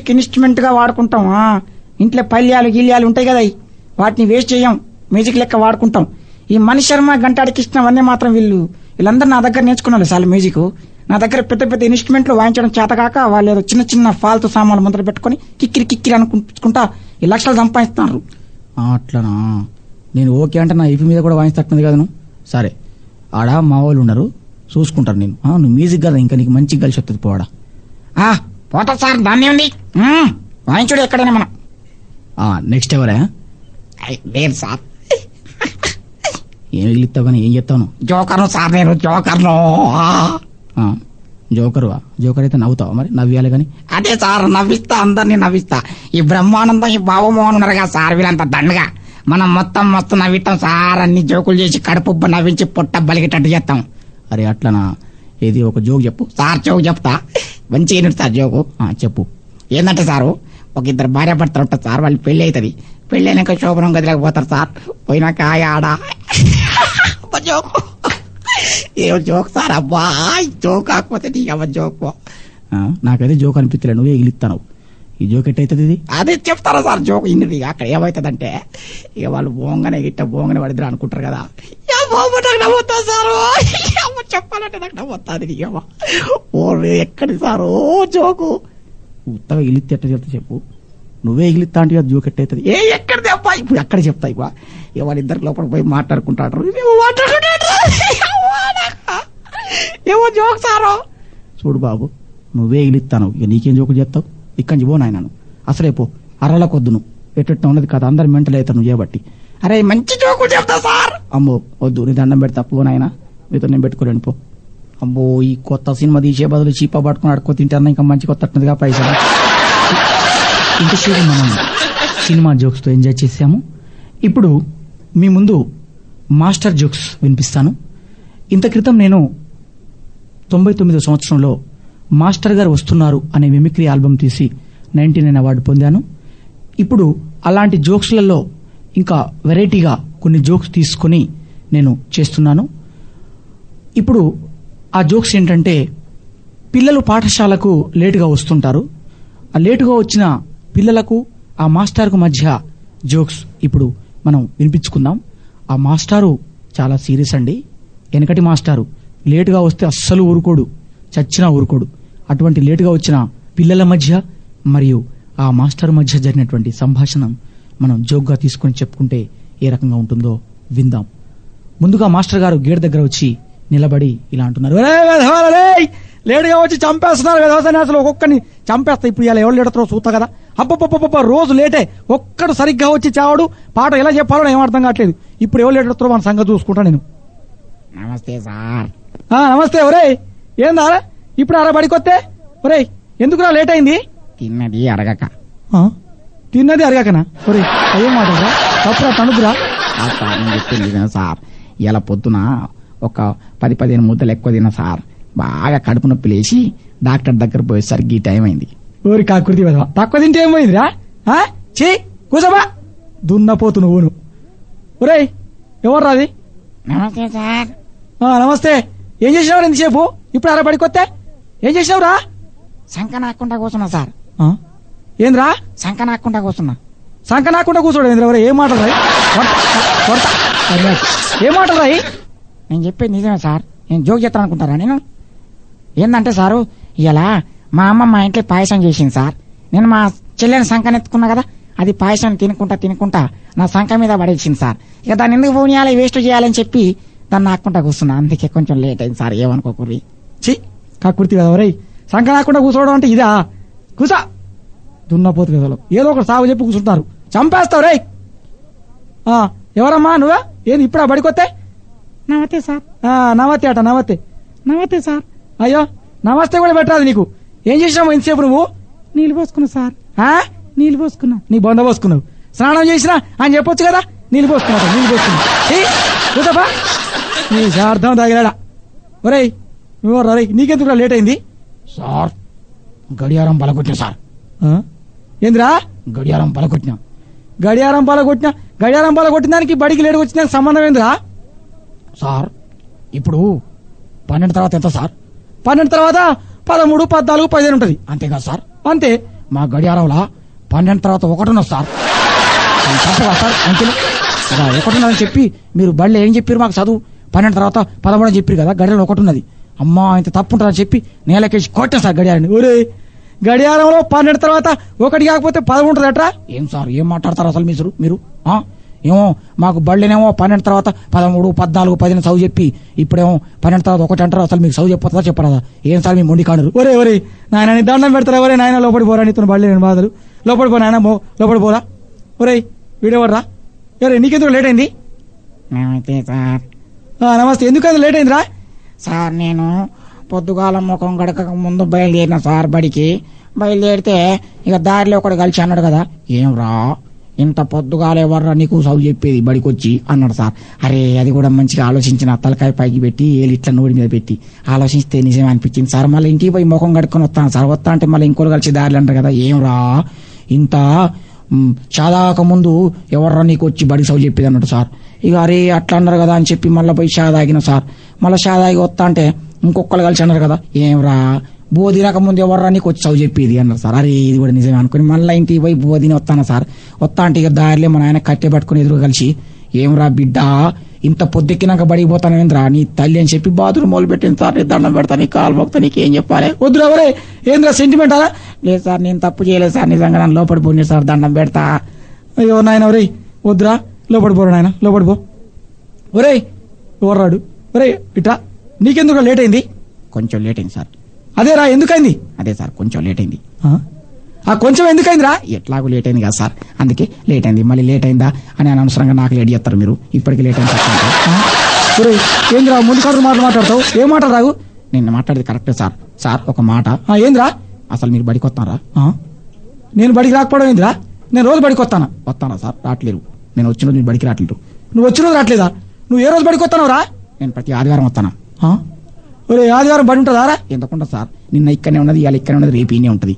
Music instrument గా వాడుకుంటాం ఆ, ఇంట్లో పల్యాలు గిల్యాలు ఉంటాయి కదా అయి. వాటిని వేస్ట్ చేయం మ్యూజిక్ లెక్క వాడుకుంటాం ఈ మణి శర్మ గంటాడి కృష్ణ అవన్నీ మాత్రం వీళ్ళు వీళ్ళందరూ నా దగ్గర నేర్చుకున్నారు సార్ మ్యూజిక్ నా దగ్గర పెద్ద పెద్ద ఇన్స్ట్రుమెంట్లు వాయించడం చేతకాక వాళ్ళు ఏదో చిన్న చిన్న ఫాల్తు సామాన్లు ముందర పెట్టుకొని కిక్కిరి కిక్కిరి అనుకుంటా ఈ లక్షలు సంపాదిస్తున్నారు ఆ, అట్లనా నేను ఓకే అంటే నా ఇపి మీద కూడా వాయిస్తట్టున్నది కదా నువ్వు సరే ఆడ మా వాళ్ళు ఉన్నారు చూసుకుంటారు నేను ఆ, నువ్వు మ్యూజిక్ కదా ఇంకా నీకు మంచిగా కలిసి వస్తుంది పోడా ఆ, పోతా సార్ దాన్ని ఉంది మ్మ్, వాయించుడు ఎక్కడైనా మనం నెక్స్ట్ ఎవరే ఐ, లేదు సార్ ఏం మిగిలిస్తావు కానీ ఏం చెప్తావు జోకర్ను సార్ నేను జోకర్ను ఆ. జోకరువా జోకర్ అయితే నవ్వుతావా మరి నవ్వాలి కానీ అదే సార్ నవ్విస్తా అందరినీ నవ్విస్తా ఈ బ్రహ్మానందం ఈ బావమోహన్ ఉన్నారు కదా సార్ వీళ్ళంతా దండగా మనం మొత్తం మొత్తం నవ్విస్తాం సార్ అన్ని జోకులు చేసి కడుపు నవ్వించి పొట్ట బలిగేటట్టు చేస్తాం అరే అట్లనా ఏది ఒక జోక్ చెప్పు సార్ జోకు చెప్తా మంచిగా వినుడు సార్ జోకు ఆ, చెప్పు ఏంటంటే సారు ఒక ఇద్దరు భార్య భర్తలు ఉంటారు సార్ వాళ్ళు పెళ్లి అవుతుంది పెళ్లి అయినాక శోభనం గదిలోకి పోతారు సార్ పోయినాక ఆయ ఆడ అబ్బా జోకు ఏం జోక్ సార్ అబ్బా ఈ జోక్ కాకపోతే నీ అవ్వ జోకు ఆ, నాకైతే జోక్ అనిపించలే నువ్వే ఎగిలిస్తావు ఈ జోక్ ఎట్టయితుంది ఇది అదే చెప్తారా సార్ జోక్ ఇన్నది అక్కడ ఏమవుతుందంటే ఇక వాళ్ళు బోంగనే గిట్ట బోంగనే పడిద్దరు అనుకుంటారు కదా యా బాబు నాకు నవ్వుతా సారు అమ్మ చెప్పాలంటే నాకు నవ్వుతుంది నీకమ్మ ఓ ఎక్కడి సారు జోకు ఉత్తగా ఎగిలిస్తే ఎట్ట చెప్తా చెప్పు నువ్వే ఎగిలిస్తా అంటే అది జోక్ ఎట్టయితుంది ఏ ఎక్కడిది అబ్బా ఇప్పుడు అక్కడ చెప్తా ఇవ్వ ఎవరిద్దరు లోపల పోయి మాట్లాడుకుంటారు ఏమో మాట్లాడుకుంటారు అవ్వా నాకు. ఏమో జోక్ సారు చూడు బాబు నువ్వే ఎగిలిస్తాను ఇక నీకేం జోకులు చెప్తావు ఇక్కడి నుంచి పో నాయనను అసలే పో అరల కొద్దు నువ్వు ఎట్ట ఉన్నది కదా అందరు మెంటల్ అవుతారు నువ్వు చేయబట్టి అరే మంచి జోకులు చెప్తా సార్ అమ్మో వద్దు నీ దండం పెడతా పో నాయన మీతో నేను పెట్టుకోలేను పో అమ్మో ఈ కొత్త సినిమా తీసే బదులు చీప పట్టుకుని అడుకో తింటారు ఇంకా మంచి కొత్త అట్టినదిగా పైసలు ఇంతసేపు మనం సినిమా జోక్స్తో ఎంజాయ్ చేసాము ఇప్పుడు మీ ముందు మాస్టర్ జోక్స్ వినిపిస్తాను ఇంత క్రితం నేను తొంభై తొమ్మిదో సంవత్సరంలో మాస్టర్ గారు వస్తున్నారు అనే మిమిక్రీ ఆల్బమ్ తీసి నైన్టీ నైన్ అవార్డు పొందాను ఇప్పుడు అలాంటి జోక్స్లలో ఇంకా వెరైటీగా కొన్ని జోక్స్ తీసుకొని నేను చేస్తున్నాను ఇప్పుడు ఆ జోక్స్ ఏంటంటే పిల్లలు పాఠశాలకు లేటుగా వస్తుంటారు ఆ లేటుగా వచ్చిన పిల్లలకు ఆ మాస్టర్కు మధ్య జోక్స్ ఇప్పుడు మనం వినిపించుకుందాం ఆ మాస్టారు చాలా సీరియస్ అండి వెనకటి మాస్టారు లేటుగా వస్తే అస్సలు ఊరుకోడు చచ్చినా ఊరుకోడు అటువంటి లేటుగా వచ్చిన పిల్లల మధ్య మరియు ఆ మాస్టర్ మధ్య జరిగినటువంటి సంభాషణ మనం జోక్గా తీసుకొని చెప్పుకుంటే ఏ రకంగా ఉంటుందో విందాం ముందుగా మాస్టర్ గారు గేట్ దగ్గర వచ్చి నిలబడి ఇలా అంటున్నారు "ఒరేయ్ వెధవలు, ఒరేయ్! లేటుగా వచ్చి చంపేస్తున్నారు వెధవసని అసలు ఒక్కొక్కని చంపేస్తా ఇప్పుడు ఇలా ఎవరు లేడతారో చూస్తా కదా అప్పప్పప్ప రోజు లేటే ఒక్కడు సరిగ్గా వచ్చి చావడు పాట ఎలా చెప్పాలో ఏం అర్థం కావట్లేదు ఇప్పుడు ఎవరు లేడతారో మన సంగతి చూసుకుంటా నేను నమస్తే సార్ ఆ, నమస్తే ఒరేయ్ ఏందా ఇప్పుడు అర బడికొస్తే ఒరేయ్ ఎందుకురా లేట్ అయింది తిన్నది అడగక ఆ, తిన్నది అరగాకనా ఒరేయ్ అయ్యే మాటరా తప్పురా తణుకురా ఆ సార్ నేను చెప్పింది విను సార్ ఇలా పొద్దున ఒక పది పదిహేను ముద్దలు ఎక్కువ తిన్నా సార్ బాగా కడుపు నొప్పి లేచి డాక్టర్ దగ్గర పోయేసరికి ఈ టైం అయింది ఓరి కాకృతి వెధవ తక్కువ తింటే ఏమైందిరా ఆ? చీ కూసబా దున్నపోతు నువ్వును ఒరేయ్ ఎవరు రాది నమస్తే సార్ ఆ, నమస్తే ఏం చేసినావు ఎంతసేపు ఇప్పుడు అర బడికొస్తే ఏం చేసినావురా శంక నాకుండా కూర్చున్నా సార్ ఆ? ఏంద్రా శంక నాకుండా కూర్చున్నా సంక నాకుండా కూర్చోడు ఏంద్రా ఒరేయ్, ఏం మాటలు రాయి కొడతా, కొడతా. అరే, ఏం మాటలు రాయి నేను చెప్పేది నిజమే సార్ నేను జోక్ చేస్తాను అనుకుంటారా నేను ఏందంటే సారు ఇలా మా అమ్మ మా ఇంట్లో పాయసం చేసింది సార్ నేను మా చెల్లెని సంకని ఎత్తుకున్నా కదా అది పాయసం తినుకుంటా తినుకుంటా నా సంక మీద పడేసింది సార్ ఇక దాన్ని ఎందుకు పోనీయాలి వేస్ట్ చేయాలని చెప్పి దాన్ని నాకుంటా కూర్చున్నా అందుకే కొంచెం లేట్ అయింది సార్ ఏమనుకోకూరి చి కాకృతి కదా ఒరేయ్ సంక నాకుండా కూర్చోవడం అంటే ఇదా కూసా దున్నపోతు కదలు ఏదో ఒకటి సాగు చెప్పి కూర్చుంటారు చంపేస్తావు రేయ్ ఆ, ఎవరమ్మా నువ్వా ఏంది ఇప్పుడు ఆ బడికొస్తే నమస్తే సార్ ఆ, నమస్తే అట నమస్తే నమస్తే సార్ అయ్యో నమస్తే కూడా పెట్టరాదు నీకు ఏం చేసినావు ఇంతసేపు నువ్వు నీళ్ళు పోసుకున్నా సార్ ఆ? నీళ్ళు పోసుకున్నా నీ బొంద పోసుకున్నావు స్నానం చేసినా అని చెప్పొచ్చు కదా నీళ్ళు పోసుకున్నావు నీళ్ళు పోసుకున్నావు కూతపా నీ శార్థం తగిలాడా ఒరేయ్ నువ్వు రే నీకెందుకు లేట్ అయింది సార్ గడియారం బలకొట్టిన సార్ ఆ? ఏందిరా గడియారం బలకొట్టిన గడియారం పాల కొట్టిన గడియారం పాల కొట్టిన దానికి బడికి లేటుకు వచ్చిన దానికి సంబంధం ఏందిరా సార్ ఇప్పుడు పన్నెండు తర్వాత ఎంత సార్ పన్నెండు తర్వాత పదమూడు పద్నాలుగు పదిహేను ఉంటది అంతేగా సార్ అంతే మా గడియారంలో పన్నెండు తర్వాత ఒకటి ఉన్నది సార్ అది తప్పగా సార్ అంకెలు అలా ఒకటి ఉన్నదని చెప్పి మీరు బళ్ళు ఏం చెప్పారు మాకు చదువు పన్నెండు తర్వాత పదమూడు అని చెప్పారు కదా గడియారం ఒకటి ఉన్నది అమ్మా ఇంత తప్పు ఉంటుందని చెప్పి నేలకేసి కొట్టాను సార్ గడియారాన్ని ఒరే గడియారంలో పన్నెండు తర్వాత ఒకటి కాకపోతే పదమూడు ఉంటుందట్రా ఏం సార్ ఏం మాట్లాడతారు అసలు మీరు మీరు ఆ? ఏమో మాకు బళ్ళేనేమో పన్నెండు తర్వాత పదమూడు పద్నాలుగు పదిహేను చదువు చెప్పి ఇప్పుడేమో పన్నెండు తర్వాత ఒకటి అంటారు అసలు మీకు చదువు చెప్పొద్దా చెప్పరాదా ఏం సార్ మీ మొండి కాడరు ఒరే ఒరే నాయన నీ దండం పెడతారా ఒరే నాయన లోపడి పోరా నీతో బళ్ళే నేను బాధలు లోపడి పో నాయన మో- లోపడి పోరా ఒరే వీడెవర్రా ఎవరే నీకెందుకు లేట్ అయింది నమస్తే సార్ ఆ, నమస్తే ఎందుకు లేట్ అయిందిరా సార్ నేను పొద్దుగాల ముఖం గడకక ముందు బయలుదేరిన సార్ బడికి బయలుదేరితే ఇక దారిలో ఒకడు కలిసి అన్నాడు కదా ఏం రా ఇంత పొద్దుగాల ఎవర్రా నీకు చదువు చెప్పేది బడికి వచ్చి అన్నాడు సార్ అరే అది కూడా మంచిగా ఆలోచించిన తలకాయ పైకి పెట్టి ఏలు ఇట్లా నోడి మీద పెట్టి ఆలోచిస్తే నిజమే అనిపించింది సార్ మళ్ళీ ఇంటికి పోయి ముఖం కడుక్కొని వస్తాను సార్ వస్తా అంటే మళ్ళీ ఇంకోరు కలిసి దారిలో అంటారు కదా ఏం రా ఇంత మ్, చాదాక ముందు ఎవర్రా నీకు వచ్చి బడికి చదువు చెప్పేది అన్నాడు సార్ ఇక అరే అట్లా అన్నారు కదా అని చెప్పి మళ్ళీ పోయి షా తాగిన సార్ మళ్ళీ షా తాగి వస్తా అంటే ఇంకొకరు కలిసి అన్నారు కదా ఏమ్రా బోధి రాకముందు ఎవర్రా నీకు వచ్చి చదువు చెప్పేది అన్నారు సార్ అరే ఇది కూడా నిజమే అనుకుని మళ్ళీ ఇంటికి పోయి బోధిని వస్తాను సార్ వస్తా అంటే ఇక దారిలో మా నాయన కట్టె పట్టుకుని ఎదురు కలిసి ఏమ్రా బిడ్డ ఇంత పొద్దెక్కినాక బడికి పోతాను ఏంద్రా నీ తల్లి అని చెప్పి బాత్రూమ్ మొదలు పెట్టింది సార్ నీ దండం పెడతా నీ కాలు మొక్తా నీకేం చెప్పాలి వద్దురా ఒరే ఏంద్రా సెంటిమెంట్ అలా లేదు సార్ నేను తప్పు చేయలేదు సార్ నిజంగా నన్ను లోపడి పోయింది సార్ దండం పెడతా అయ్యో నాయన ఒరే వద్దురా లోపడి పోరా నాయన లోపడి పో ఒరేయ్ ఎవర్రాడు ఒరే ఇట్రా నీకెందుకు లేట్ అయింది కొంచెం లేట్ అయింది సార్ అదేరా ఎందుకైంది అదే సార్ కొంచెం లేట్ అయింది ఆ? ఆ కొంచెం ఎందుకైందిరా ఎట్లాగూ లేట్ అయింది కదా సార్ అందుకే లేట్ అయింది మళ్ళీ లేట్ అయిందా అని అనవసరంగా నాకు లేట్ చేస్తారు మీరు ఇప్పటికి లేట్ అయింది సార్ ఆ? ఒరేయ్ ఏందిరా ముందు కాదు మాటలు మాట్లాడతావు ఏం మాటలు రాగు నేను మాట్లాడేది కరెక్టే సార్ సార్ ఒక మాట ఆ, ఏందిరా అసలు మీరు బడికి వస్తారా ఆ? నేను బడికి రాకపోవడం ఏందిరా నేను రోజు బడికి వస్తాను వస్తానా సార్ రావట్లేరు నేను వచ్చిన రోజు మీరు బడికి రావట్లేరు నువ్వు వచ్చిన రోజు రావట్లేదా నువ్వు ఏ రోజు బడికి వస్తానవురా నేను ప్రతి ఆదివారం వస్తాను ఒరే ఆదివారం బడి ఉంటుందా రా ఎందుకుంటా సార్ నిన్న ఇక్కడనే ఉన్నది ఇవాళ ఇక్కడనే ఉన్నది రేపు ఈయనే ఉంటుంది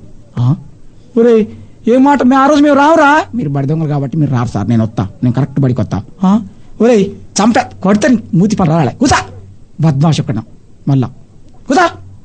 ఒరే ఏం మాట మే ఆ రోజు మేము రావురా మీరు బడి దొంగలు కాబట్టి మీరు రారు సార్ నేను వస్తా నేను కరెక్ట్ బడికి వస్తా ఆ? ఒరేయ్ చంపే కొడితే మూతి పని రాలే కూసా బద్మాష్ ఒక్కడం మళ్ళా కూసా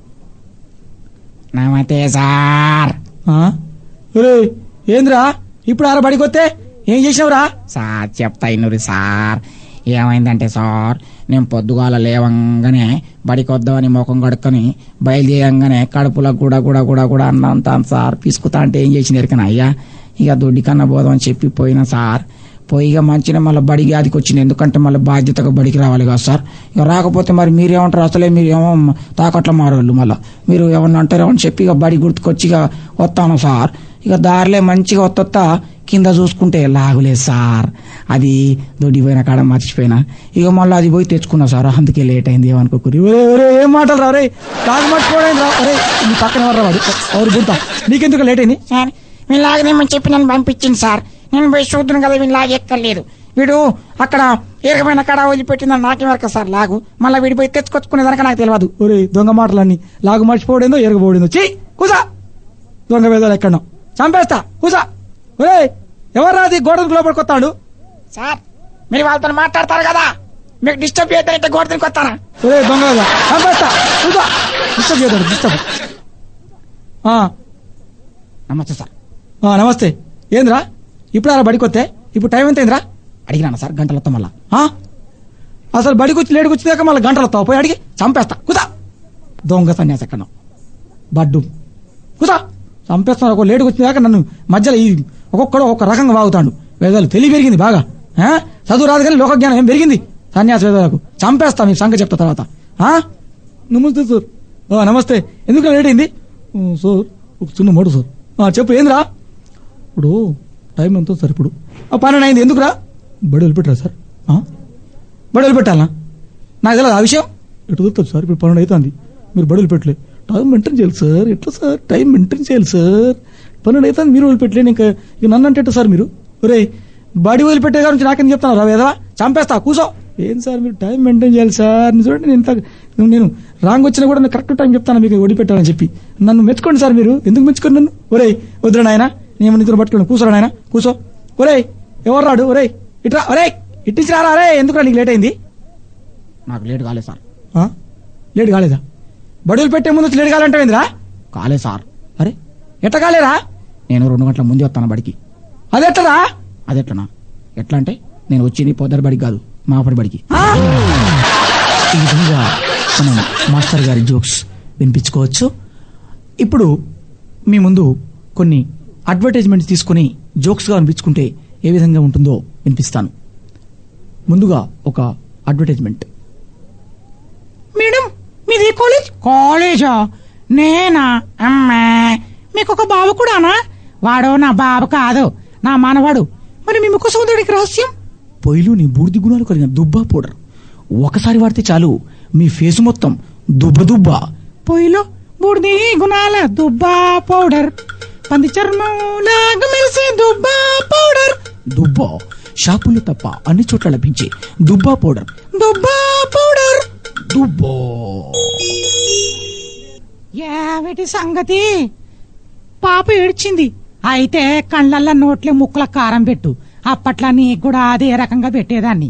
నమస్తే సార్ ఆ? ఒరేయ్ ఏందిరా ఇప్పుడు ఆర బడికి వస్తే ఏం చేసినావురా సార్ చెప్తా ఇన్నూరి సార్ ఏమైందంటే సార్ నేను పొద్దుగాల లేవంగానే బడికి వద్దామని ముఖం కడుక్కొని బయలుదేరంగానే కడుపులో కూడా కూడా కూడా కూడా అన్నాను తాను సార్ పిసుకుతా అంటే ఏం చేసింది ఎరకనా అయ్యా ఇక దొడ్డి కన్నా పోదామని చెప్పి పోయినా సార్ పోయి ఇక మంచిగా మళ్ళీ బడికి అదికి వచ్చింది ఎందుకంటే మళ్ళీ బాధ్యతగా బడికి రావాలి కదా సార్ ఇక రాకపోతే మరి మీరేమంటారు అసలే మీరు ఏమో తాకట్ల మారోళ్ళు మళ్ళీ మీరు ఏమన్నా అంటారేమో అని చెప్పి ఇక బడి గుర్తుకొచ్చి ఇక వస్తాను సార్ ఇక దారిలో మంచిగా వస్తా కింద చూసుకుంటే లాగులేదు సార్ అది దొడ్డి పోయిన కాడ మర్చిపోయినా ఇక మళ్ళీ అది పోయి తెచ్చుకున్నా సార్ అందుకే లేట్ అయింది ఏమనుకోకూరి ఒరే ఒరే ఏం మాటలు రా ఒరే కాదు మర్చిపోవడం రా ఒరే నీ పక్కన ఎవరు వాడు ఎవరు గుర్తా నీకెందుకు లేట్ అయింది సార్ వీళ్ళలాగనేమని చెప్పి నన్ను పంపించింది సార్ నేను పోయి చూద్దును కదా వీళ్ళలాగా ఎక్కర్లేదు వీడు అక్కడ ఏకమైన కాడ వదిలిపెట్టిందని నాకేం వరకు సార్ లాగు మళ్ళీ వీడి పోయి తెచ్చుకొచ్చుకునేదానికి నాకు తెలియదు ఒరే దొంగ మాటలన్నీ లాగు మర్చిపోవడేందో ఎరగబోడేందో చీ కూసా దొంగ వేదాలు ఎక్కడో చంపేస్తా కూసా ఒరే ఎవరు రాది గోడకు లోపలికి వస్తాడు సార్ మీరు వాళ్ళతో మాట్లాడతారు కదా మీకు డిస్టర్బ్ చేయొద్దంటే గోడ తినికి వస్తానా ఒరే దొంగ వేద చంపేస్తా కూసా డిస్టర్బ్ చేస్తాడు డిస్టర్బ్ ఆ, నమస్తే సార్ ఆ, నమస్తే ఏంద్రా ఇప్పుడు అలా బడికి వస్తే ఇప్పుడు టైం ఎంత అయిందిరా అడిగినా సార్ గంటలతో మళ్ళా ఆ? అసలు బడికి వచ్చి లేడికి వచ్చేదాకా మళ్ళీ గంటలు వస్తావు పోయి అడిగి చంపేస్తా కుదా దొంగ సన్యాసి ఎక్కడ బడ్డు కుదా చంపేస్తున్నారు ఒక లేటుకు వచ్చేదాకా నన్ను మధ్యలో ఈ ఒక్కొక్కడు ఒక్కొక్క రకంగా వాగుతాడు వేదాలు తెలివి పెరిగింది బాగా ఆ? చదువు రాదు కానీ లోకజ్ఞానం ఏం పెరిగింది సన్యాసి వేదాలకు చంపేస్తా మీ సంగతి చెప్తా తర్వాత ఆ? నమస్తే సార్ ఆ, నమస్తే ఎందుకు లేట్ అయింది "ఓ, సార్ ఒక చిన్న మాట సార్ ఆ, చెప్పు ఏందిరా ఇప్పుడు టైం ఎంత సార్ ఇప్పుడు ఆ, పన్నెండు అయింది ఎందుకురా బడి వదిలిపెట్టరా సార్ ఆ? బడి వదిలిపెట్టాలా నాకు తెలియదు ఆ విషయం ఎటు దొరుకుతుంది సార్ ఇప్పుడు పన్నెండు అవుతుంది మీరు బడి వదిలిపెట్టలే టైం మెయింటైన్ చేయాలి సార్ ఎట్లా సార్ టైం మెయింటైన్ చేయాలి సార్ పన్నెండు అవుతుంది మీరు వదిలిపెట్టలేను ఇంకా ఇక నన్ను అంటే ఎట్లా సార్ మీరు ఒరే బడి వదిలిపెట్టే గురించి నాకేం చెప్తాను రా వేదవా చంపేస్తా కూసో ఏం సార్ మీరు టైం మెయింటైన్ చేయాలి సార్ నేను చూడండి నేను ఇంత నేను రాంగ్ వచ్చినా కూడా నేను కరెక్ట్ టైం చెప్తాను మీకు వదిలిపెట్టాలని చెప్పి నన్ను మెచ్చుకోండి సార్ మీరు ఎందుకు మెచ్చుకోండి నన్ను ఒరే వద్దురా నాయన నేను నిద్ర పట్టుకోండి కూసోరా నాయన కూసో ఒరే ఎవరు రాడు ఒరే ఇట్రా ఒరే ఇట్టించి రారా అరే ఎందుకురా నీకు లేట్ అయింది నాకు లేట్ కాలేదు సార్ ఆ? లేట్ కాలేదా బడులు పెట్టే ముందు వచ్చి లేట్ కాలంటే ఏందిరా కాలేదు సార్ అరే ఎట్ట కాలేరా నేను రెండు గంటల ముందే వస్తాను బడికి అదెట్లరా అదెట్లనా ఎట్లా అంటే నేను వచ్చింది పొద్దున బడికి కాదు మాపడి బడికి ఈ విధంగా మనం మాస్టర్ గారి జోక్స్ వినిపించుకోవచ్చు ఇప్పుడు మీ ముందు కొన్ని అడ్వర్టైజ్మెంట్స్ తీసుకుని జోక్స్గా వినిపించుకుంటే ఏ విధంగా ఉంటుందో వినిపిస్తాను ముందుగా ఒక అడ్వర్టైజ్మెంట్ మేడం మీది ఏ కాలేజ్ కాలేజా నేనా అమ్మా మీకు ఒక బావ కూడానా వాడు నా బాబు కాదు నా మనవాడు మరి మీ ముఖ సోదరుడికి రహస్యం పొయ్యిలో నీ బూడిది గుణాలు కలిగిన దుబ్బా పౌడర్ ఒకసారి వాడితే చాలు మీ ఫేస్ మొత్తం దుబ్బ దుబ్బ పొయ్యిలో బూడిది గుణాల దుబ్బా పౌడర్ పంది చర్మం లాగా మెరిసే దుబ్బా పౌడర్ దుబ్బ షాపుల్లో తప్ప అన్ని చోట్ల లభించే దుబ్బా పౌడర్ దుబ్బా పౌడర్ దుబ్బో ఏమిటి సంగతి పాప ఏడ్చింది అయితే కళ్ళల్లో నోట్లే ముక్కల కారం పెట్టు అప్పట్లో నీకు కూడా అదే రకంగా పెట్టేదాన్ని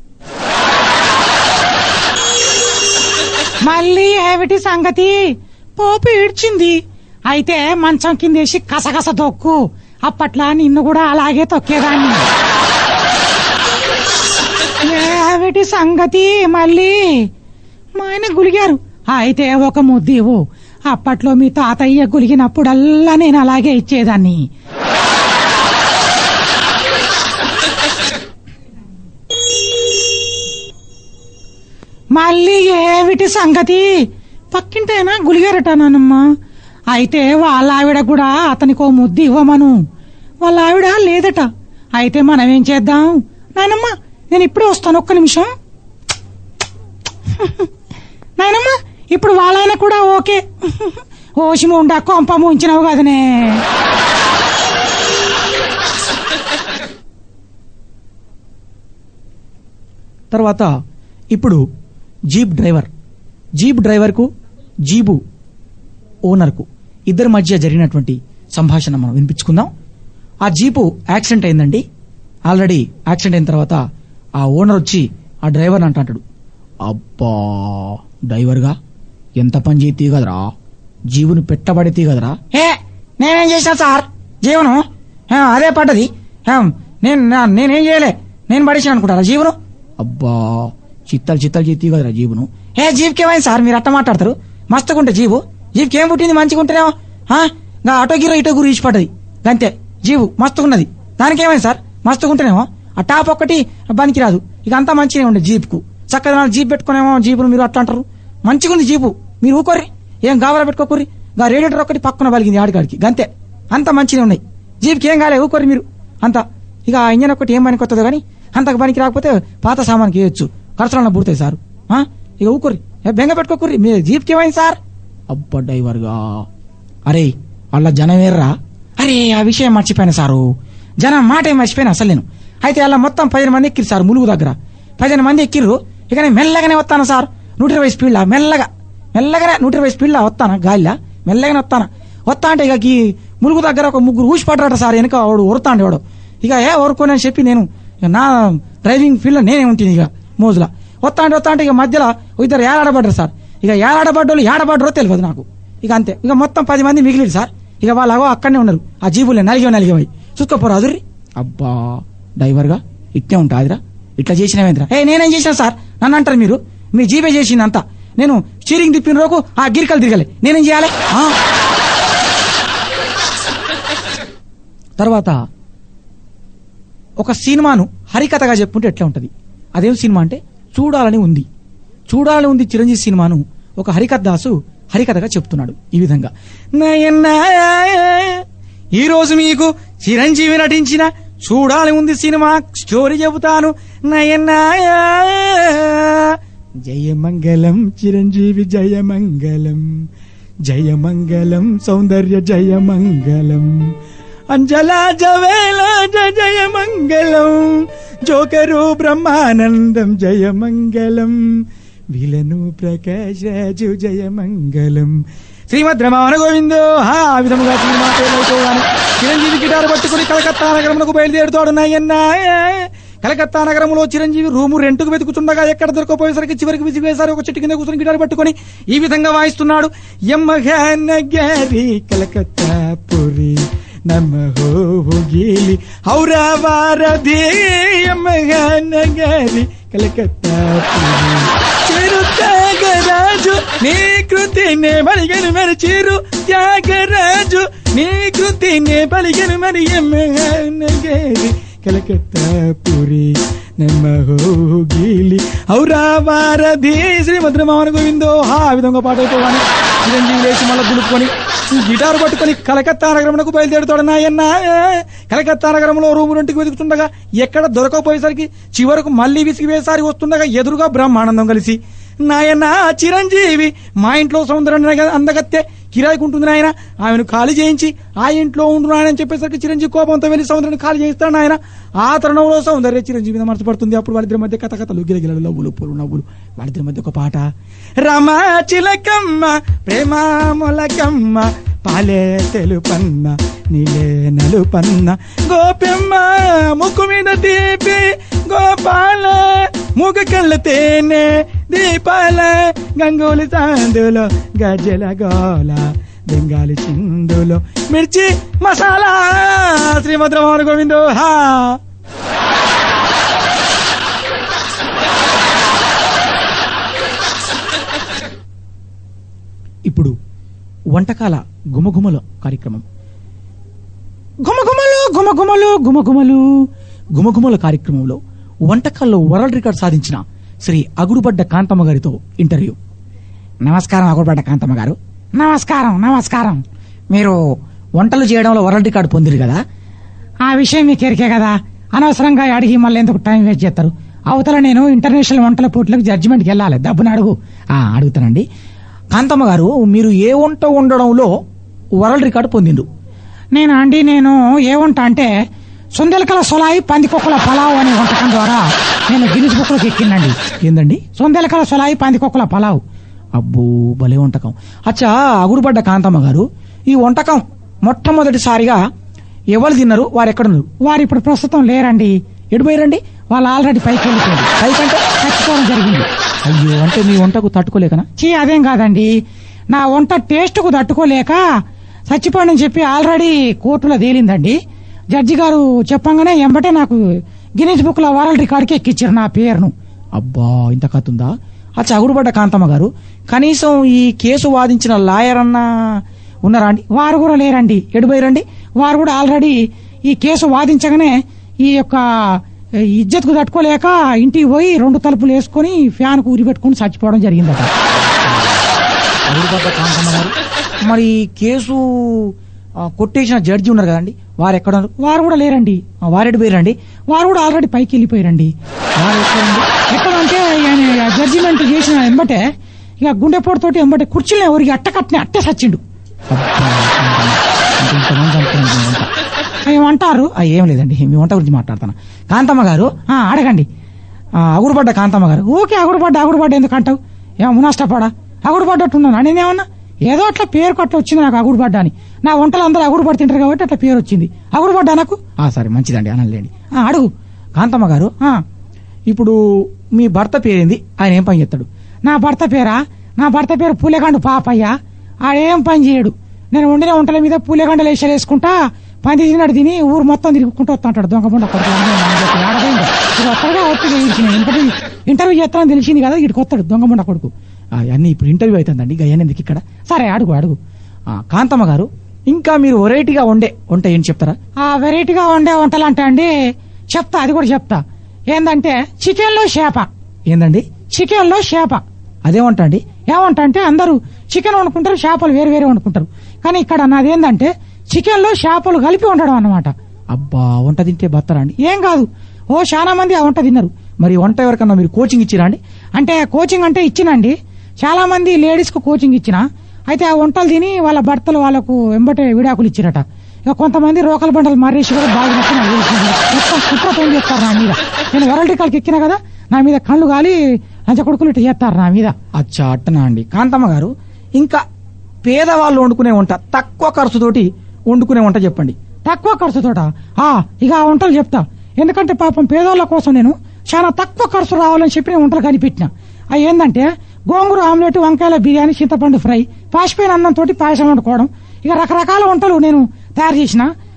మళ్ళీ ఏమిటి సంగతి పాప ఏడ్చింది అయితే మంచం కిందేసి కసగస తొక్కు అప్పట్లో నిన్ను కూడా అలాగే తొక్కేదాన్ని ఏమిటి సంగతి మళ్ళీ మా ఆయన గులిగారు అయితే ఒక ముద్దు ఇవ్వు అప్పట్లో మీ తాతయ్య గులిగినప్పుడల్లా నేను అలాగే ఇచ్చేదాన్ని మళ్ళీ ఏమిటి సంగతి పక్కింటైనా గులిగారట నానమ్మ అయితే వాళ్ళ ఆవిడ కూడా అతనికి ఓ ముద్దు ఇవ్వమను వాళ్ళ ఆవిడ లేదట అయితే మనం ఏం చేద్దాం నానమ్మ నేను ఇప్పుడే వస్తాను ఒక్క నిమిషం నాయనమ్మ ఇప్పుడు వాళ్ళైనా కూడా ఓకే ఓషిము ఉండా కొంప ముంచినావు కదనే తర్వాత ఇప్పుడు జీప్ డ్రైవర్ జీప్ డ్రైవర్కు జీబు ఓనర్కు ఇద్దరి మధ్య జరిగినటువంటి సంభాషణ మనం వినిపించుకుందాం ఆ జీపు యాక్సిడెంట్ అయిందండి ఆల్రెడీ యాక్సిడెంట్ అయిన తర్వాత ఆ ఓనర్ వచ్చి ఆ డ్రైవర్ అంటాడు అబ్బా డ్రైవర్గా ఎంత పని చేతి కదరా జీవుని పెట్టబడితే కదరా ఏ నేనేం చేసిన సార్ జీవనం ఆ, అదే పడ్డది ఆ, నేను నా- నేనేం చేయలే నేను పడేసాను అనుకుంటారా జీవనం అబ్బా చిత్తాలు చిత్తాలు చేతి కదరా జీవును ఏ జీప్కి ఏమైంది సార్ మీరు అట్ట మాట్లాడతారు మస్తుకుంటే జీవు జీప్కి ఏం పుట్టింది మంచిగా ఉంటేనేమో ఆ, గా అటో గిరో ఇటో గురి ఇచ్చి పడ్డది అంతే జీవు మస్తుకున్నది దానికి ఏమైంది సార్ మస్తుకుంటేనేమో ఆ టాప్ ఒక్కటి పనికి రాదు ఇక అంతా మంచిగా ఉండే జీప్కు చక్కగా నాలుగు జీప్ పెట్టుకునేమో జీపును మీరు అట్లా అంటారు మంచిగా ఉంది జీపు మీరు ఊకోర్రి ఏం గాబరా పెట్టుకోకూరి గా రేడియేటర్ ఒకటి పక్కన పలిగింది ఆడికాడికి గంతే అంత మంచిగా ఉన్నాయి జీప్కి ఏం కాలే ఊకోర్రి మీరు అంత ఇక ఆ ఇంజన్ ఒకటి ఏం పనికి వస్తుందో కానీ అంతకు పనికి రాకపోతే పాత సామాన్కి వేయొచ్చు ఖర్చులన్న పుడతాయి సార్ ఆ? ఇక ఊకోర్రి ఏ బెంగ పెట్టుకోకూరి మీ జీప్కి ఏమైంది సార్ అబ్బా డ్రైవర్గా అరే వాళ్ళ జనం వేర్రా అరే ఆ విషయం మర్చిపోయాను సారు జనం మాట ఏం మర్చిపోయాను అసలు నేను అయితే అలా మొత్తం పదిహేను మంది ఎక్కిరు సార్ ములుగు దగ్గర పదిహేను మంది ఎక్కిర్రు ఇక నేను మెల్లగానే వస్తాను సార్ నూట ఇరవై స్పీడ్లా మెల్లగా మెల్లగానే నూట ఇరవై స్పీడ్లా వస్తాను గాలిలా మెల్లగానే వస్తాను వస్తా అంటే ఇక ఈ ములుగు దగ్గర ఒక ముగ్గురు ఊసి పడ్డాట సార్ వెనక వాడు ఉరతాండి వాడు ఇక ఏ ఊరుకోని అని చెప్పి నేను ఇక నా డ్రైవింగ్ ఫీల్డ్ నేనే ఉంటుంది ఇక మోజులా వస్తా అంటే వస్తా అంటే ఇక మధ్యలో ఓ ఇద్దరు ఏలాడబడ్డారు సార్ ఇక ఏలాడబడ్డోళ్ళు ఏడబడ్డరో తెలియదు నాకు ఇక అంతే ఇక మొత్తం పది మంది మిగిలిరు సార్ ఇక వాళ్ళు అక్కడనే ఉన్నారు ఆ జీబులే నలిగే నలిగేవై చూసుకోపోరు అదుర్రి అబ్బా డ్రైవర్గా ఇట్టే ఉంటాదిరా ఇట్లా చేసినవేంద్ర ఏ నేనేం చేసిన సార్ నన్ను అంటారు మీరు మీ జీపే చేసింది అంతా నేను స్టీరింగ్ తిప్పిన రోజు ఆ గిరికలు తిరగలే నేనేం చేయాలి ఆ, తర్వాత ఒక సినిమాను హరికథగా చెప్పుకుంటే ఎట్లా ఉంటది అదేం సినిమా అంటే చూడాలని ఉంది చూడాలని ఉంది చిరంజీవి సినిమాను ఒక హరికథ దాసు హరికథగా చెప్తున్నాడు ఈ విధంగా నాయనా, ఈ రోజు మీకు చిరంజీవి నటించిన చూడాలి ఉంది సినిమా స్టోరీ చెబుతాను నయనా జయమంగళం చిరంజీవి జయమంగళం జయమంగళం సౌందర్య జయమంగళం అంజలా జవేల జయమంగళం జోకరు బ్రహ్మానందం జయమంగళం విలను ప్రకాశ్ రాజు జయమంగళం శ్రీమద్ రమణ గోవిందో హా, ఆ విధముగా సినిమా పేరైపోగానే చిరంజీవి గిటారు పట్టుకుని కలకత్తా నగరమునకు బయలుదేరుతాడు నాయన్నా కలకత్తా నగరంలో చిరంజీవి రూము రెంట్కు వెతుకుతుండగా ఎక్కడ దొరకపోయేసరికి చివరికి విసిగేసారి ఒక చెట్టు కింద కూర్చొని గిటారు పట్టుకొని ఈ విధంగా వాయిస్తున్నాడు యమ్మగారి కలకత్తా పురి నమో గీలి హౌరావారధి నగరి కలకత్తా చిరు త్యాగరాజు నీ కృతినే బలిగను మరి చిరు త్యాగరాజు నీ కృతినే బలిగను మరి నగరి కలకత్తా పురి నమ్మహోగిలి ఔరావారధి శ్రీభద్రమావన గోవిందో హా ఆ విధంగా పాట అయిపోవాలి చిరంజీవి లేచి మళ్ళీ దులుపుకొని గిటార్ పట్టుకొని కలకత్తా నగరమునకు బయలుదేరుతాడు నాయన్న కలకత్తా నగరంలో రూము రెండుకి వెతుకుతుండగా ఎక్కడ దొరకకపోయేసరికి చివరకు మళ్ళీ విసిగివేసారి వస్తుండగా ఎదురుగా బ్రహ్మానందం కలిసి నాయన చిరంజీవి మా ఇంట్లో సౌందర్య అందగత్తె కిరాయికి ఉంటుంది నాయన ఆమెను ఖాళీ చేయించి ఆ ఇంట్లో ఉంటున్నాయని చెప్పేసరికి చిరంజీవి కోపంతో వెళ్ళి సౌందర్యని ఖాళీ చేయిస్తాడు ఆయన ఆ తరుణంలో సౌందర్య చిరంజీవి మీద మనసుపడుతుంది అప్పుడు వాళ్ళిద్దరి మధ్య కథ కథలు గిలగిలలు నవ్వులు పూలు నవ్వులు వాళ్ళిద్దరి మధ్య ఒక పాట రమా చిలకమ్మ ప్రేమ మొలకమ్మ పాలే తెలుపన్న నీలే నలుపన్న గోపెమ్మ ముక్కు మీద తీపి గోపాల మూగ కళ్ళ తేనె దీపాల గంగోలి సాందులో గజ్జల గోల బెంగాలీ చిందులో మిర్చి మసాలా శ్రీమద్రమోహన్ గోవిందో హా ఇప్పుడు వంటకాల గుమగుమల కార్యక్రమం గుమగుమలు గుమగుమలు గుమగుమలు గుమగుమల కార్యక్రమంలో వంటకాల్లో వరల్డ్ రికార్డ్ సాధించిన శ్రీ అగుడుబడ్డ కాంతమ్మ గారితో ఇంటర్వ్యూ నమస్కారం అగుడుపడ్డ కాంతమ్మ గారు నమస్కారం నమస్కారం మీరు వంటలు చేయడంలో వరల్డ్ రికార్డ్ పొందిరు కదా ఆ విషయం మీకు ఎరికే కదా అనవసరంగా అడిగి మళ్ళీ ఎందుకు టైం వేస్ట్ చేస్తారు అవతల నేను ఇంటర్నేషనల్ వంటల పోటీలకు జడ్జిమెంట్కి వెళ్ళాలి డబ్బును అడుగు ఆ, అడుగుతానండి కాంతమ్మ గారు మీరు ఏ వంట వండడంలో వరల్డ్ రికార్డ్ పొందిండ్రు నేను అండి నేను ఏమంటా అంటే సొందెలకల సొలాయి పందికొక్కల పలావ్ అనే వంటకం ద్వారా నేను గిన్నిస్ బుక్లోకి ఎక్కిందండి ఏందండి సొందెలకల సొలాయి పందికొక్కల పలావ్ అబ్బో భలే వంటకం అచ్చా అగుడుబడ్డ కాంతమ్మ గారు ఈ వంటకం మొట్టమొదటిసారిగా ఎవరు తిన్నారు వారు ఎక్కడున్నారు వారు ఇప్పుడు ప్రస్తుతం లేరండి ఎడిపోయారండి వాళ్ళు ఆల్రెడీ పైకి వెళ్ళిపోయారు పైకంటే చచ్చిపోవడం జరిగింది అయ్యో అంటే మీ వంటకు తట్టుకోలేకనా చీ అదేం కాదండి నా వంట టేస్ట్కు తట్టుకోలేక చచ్చిపోయాడని చెప్పి ఆల్రెడీ కోర్టులో తేలిందండి జడ్జి గారు చెప్పంగానే ఎంబటే నాకు గిన్నెస్ బుక్ లో వరల్డ్ రికార్డ్కి ఎక్కిచ్చారు నా పేరును అబ్బా ఇంత కథ ఉందా అచ్చా అగుడుబడ్డ కాంతమ్మ గారు కనీసం ఈ కేసు వాదించిన లాయర్ అన్నా ఉన్నారా అండి వారు కూడా లేరండి ఎడిపోయారండి వారు కూడా ఆల్రెడీ ఈ కేసు వాదించగానే ఈ యొక్క ఇజ్జత్కు తట్టుకోలేక ఇంటికి పోయి రెండు తలుపులు వేసుకొని ఫ్యాన్ ఊరి పెట్టుకుని చచ్చిపోవడం జరిగిందట అగుడుబడ్డ కాంతమ్మ గారు మరి ఈ కేసు ఆ, కొట్టేసిన జడ్జి ఉన్నారు కదండి వారు ఎక్కడ ఉన్నారు? వారు కూడా లేరండి ఆ, వారు ఎడిపోయారండి వారు కూడా ఆల్రెడీ పైకి వెళ్ళిపోయారండి వారు ఎక్కడండి ఎక్కడంటే ఆయన జడ్జిమెంట్ చేసిన ఎంబటే ఇక గుండెపోటుతోటి ఎంబటే కుర్చీలో ఎవరికి అట్టకట్నే అట్టే సచ్చిండు అబ్బా, కాంతమ్మ. అంటే ఇంతమంది అనుకున్నాను మీ వంట. ఏమంటారు ఆ, ఏం లేదండి మీ వంట గురించి మాట్లాడతాను కాంతమ్మ గారు ఆ, అడగండి ఆ, అగుడుబడ్డ కాంతమ్మ గారు ఊకే అగుడుపడ్డ అగుడుపడ్డ ఎందుకు అంటావు ఏమో నష్టపడా అగుడుపడ్డట్టున్నాను నేనేమన్నా ఏదో అట్లా పేరు కట్ట వచ్చింది నాకు అగుడుపడ్డ అని నా వంటలు అందరూ అగుడు పడుతుంటారు కాబట్టి అట్లా పేరు వచ్చింది అగుడుపడ్డ నాకు ఆ, సరే మంచిదండి అనలేండి ఆ, అడుగు కాంతమ్మ గారు ఆ, ఇప్పుడు మీ భర్త పేరేంది ఆయన ఏం పని చేస్తాడు నా భర్త పేరా నా భర్త పేరు పూలెగండు పాపయ్య ఆడేం పని చేయడు నేను వండిన వంటల మీద పూలెగండలు వేసాలు వేసుకుంటా పని తిన్నాడు తిని ఊరు మొత్తం తిరుగుకుంటూ వస్తుంటాడు దొంగ కొడుకు ఆడపోయింది ఇది ఒక్కడిగా ఒత్తిడి ఇంటర్వ్యూ ఇంటర్వ్యూ చేస్తానని తెలిసింది కదా ఇటు కొత్తాడు దొంగ కొడుకు ఆ, అన్నీ ఇప్పుడు ఇంటర్వ్యూ అవుతుందండి ఇక అయ్యాను ఎందుకు ఇక్కడ సరే అడుగు అడుగు ఆ, కాంతమ్మ గారు ఇంకా మీరు వెరైటీగా వండే వంట ఏంటి చెప్తారా ఆ వెరైటీగా వండే వంటలు అంటే అండి చెప్తా అది కూడా చెప్తా ఏందంటే చికెన్ లో చేప ఏందండి చికెన్ లో చేప అదే వంట అండి ఏమంటా అంటే అందరూ చికెన్ వండుకుంటారు చేపలు వేరు వేరే వండుకుంటారు కానీ ఇక్కడ నాదేందంటే చికెన్ లో చేపలు కలిపి వండడం అన్నమాట అబ్బా వంట తింటే బత్తరా అండి ఏం కాదు ఓ చాలా మంది ఆ వంట తిన్నారు మరి వంట ఎవరికన్నా మీరు కోచింగ్ ఇచ్చిరా అండి అంటే కోచింగ్ అంటే ఇచ్చినండి చాలా మంది లేడీస్ కు కోచింగ్ ఇచ్చిన అయితే ఆ వంటలు తిని వాళ్ళ భర్తలు వాళ్ళకు వెంబటే విడాకులు ఇచ్చిరట ఇక కొంతమంది రోకల బండలు మారేసి కూడా బాగా నచ్చిన మొత్తం కుట్రతో చేస్తారు నా మీద నేను వరల్డ్ రికార్డ్కి ఎక్కిన కదా నా మీద కళ్ళు గాలి లంచ కొడుకులు ఇట్లా చేస్తారు నా మీద అచ్చా అట్టనా అండి కాంతమ్మ గారు ఇంకా పేదవాళ్ళు వండుకునే వంట తక్కువ ఖర్చుతోటి వండుకునే వంట చెప్పండి తక్కువ ఖర్చుతోట ఆ ఇక ఆ వంటలు చెప్తా ఎందుకంటే పాపం పేదోళ్ళ కోసం నేను చాలా తక్కువ ఖర్చు రావాలని చెప్పి నేను వంటలు కనిపెట్టిన అవి ఏంటంటే గోంగూర ఆమ్లెట్ వంకాయల బిర్యానీ చింతపండు ఫ్రై పాసిపోయిన అన్నం తోటి పాయసం వండుకోవడం ఇక రకరకాల వంటలు నేను తయారు చేసిన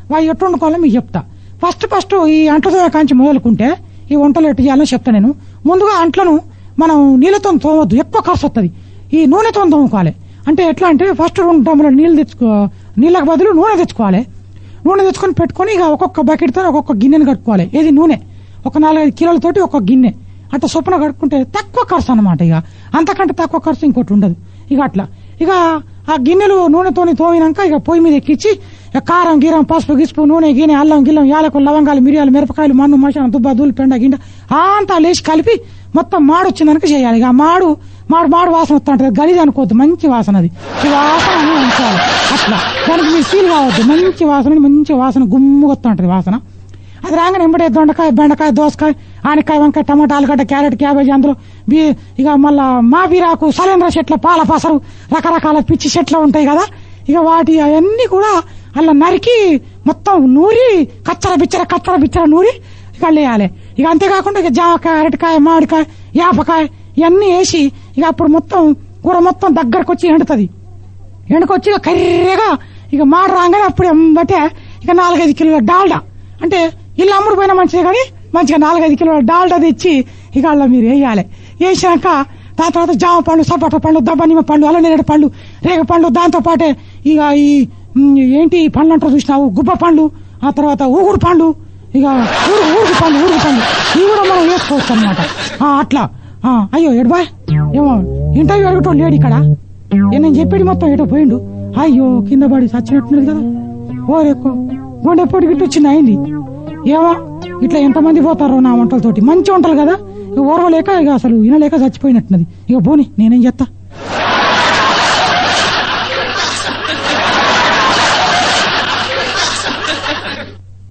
వాయి ఎట్టు వండుకోవాలో మీకు చెప్తా ఫస్ట్ ఫస్ట్ ఈ అంట్లతో కాంచి మొదలుకుంటే ఈ వంటలు ఎట్టు చేయాలో చెప్తా నేను ముందుగా అంట్లను మనం నీళ్ళతో తోమద్దు ఎక్కువ ఖర్చు వస్తుంది ఈ నూనెతో తోముకోవాలి అంటే ఎట్లా అంటే ఫస్ట్ రెండు టమ్ముల నీళ్ళు తెచ్చుకో నీళ్ళకి బదులు నూనె తెచ్చుకోవాలి నూనె తెచ్చుకొని పెట్టుకొని ఇక ఒక్కొక్క బకెట్తో ఒక్కొక్క గిన్నెని కట్టుకోవాలి ఏది నూనె ఒక నాలుగైదు కిలోలతోటి ఒక గిన్నె అట్లా చొప్పున కట్టుకుంటే తక్కువ ఖర్చు అన్నమాట ఇక అంతకంటే తక్కువ ఖర్చు ఇంకోటి ఉండదు ఇక అట్లా ఇక ఆ గిన్నెలు నూనెతోని తోమినాక ఇక పొయ్యి మీద ఎక్కించి ఇక కారం గీరం పసుపు గిసుపు నూనె గిన్నె అల్లం గిల్లం యాలకులు లవంగాలు మిరియాలు మిరపకాయలు మన్ను మసాలా దుబ్బ దూలు పెండ గిండ అంతా లేచి కలిపి మొత్తం మాడు వచ్చిందనుక చేయాలి ఇక ఆ మాడు మాడు మాడు వాసన వస్తూ ఉంటుంది గలీజ్ అనుకోవద్దు మంచి వాసన అది ఈ వాసన అని ఉంచాలి అట్లా దానికి మీరు సీల్ కావద్దు మంచి వాసన మంచి వాసన గుమ్ముగా వస్తూ ఉంటుంది వాసన అది రాగానే ఎంబడే దొండకాయ బెండకాయ దోసకాయ ఆనకాయ వంకాయ టమాటా ఆలుగడ్డ క్యారెట్ క్యాబేజీ అందులో బీ ఇక మళ్ళా మా బీరాకు సలేంద్ర చెట్ల పాల పసరు రకరకాల పిచ్చి చెట్లు ఉంటాయి కదా ఇక వాటి అవన్నీ కూడా అలా నరికి మొత్తం నూరి కచ్చర బిచ్చర కచ్చర బిచ్చర నూరి ఇక వేయాలి ఇక అంతేకాకుండా ఇక జామకాయ అరటికాయ మామిడికాయ యాపకాయ ఇవన్నీ వేసి ఇక అప్పుడు మొత్తం కూర మొత్తం దగ్గరకు వచ్చి ఎండుతుంది ఎండకొచ్చి ఇక కర్రెగా ఇక మాట రాగానే అప్పుడు ఎంబటే ఇక నాలుగైదు కిలోల డాల్డా అంటే ఇల్లు అమ్ముడు పోయినా మంచిదే కానీ మంచిగా నాలుగైదు కిలోల డాల్డా తెచ్చి ఇక అలా మీరు వేయాలి వేసాక దాని తర్వాత జామ పండు సపోటా పండు దబ్బనిమ్మ పండు అల్లనేరేడు పండు రేగ పండు దాంతో పాటే ఇక ఈ ఉమ్, ఏంటి ఈ పండ్లు అంటారు చూసినావు గుబ్బ పండ్లు ఆ తర్వాత ఊగుడు పండు ఇక ఊరు ఊరుగు పండు ఊరుగు పండు ఇవి కూడా మనం వేసుకోవచ్చు అనమాట అట్లా ఆ, అయ్యో ఎడబాయ్ ఏమో ఇంటర్వ్యూ అడగటం లేడు ఇక్కడ ఏ నేను చెప్పేది మొత్తం ఏటో పోయిండు అయ్యో కింద పడి చచ్చినట్టున్నది కదా ఓరెక్కో గుండె పొడి గిట్ట వచ్చింది అయింది ఏమో ఇట్లా ఎంతమంది పోతారో నా వంటలతోటి మంచి వంటలు కదా ఇక ఓర్వలేక ఇక అసలు వినలేక చచ్చిపోయినట్టున్నది ఇక పోని నేనేం చేస్తా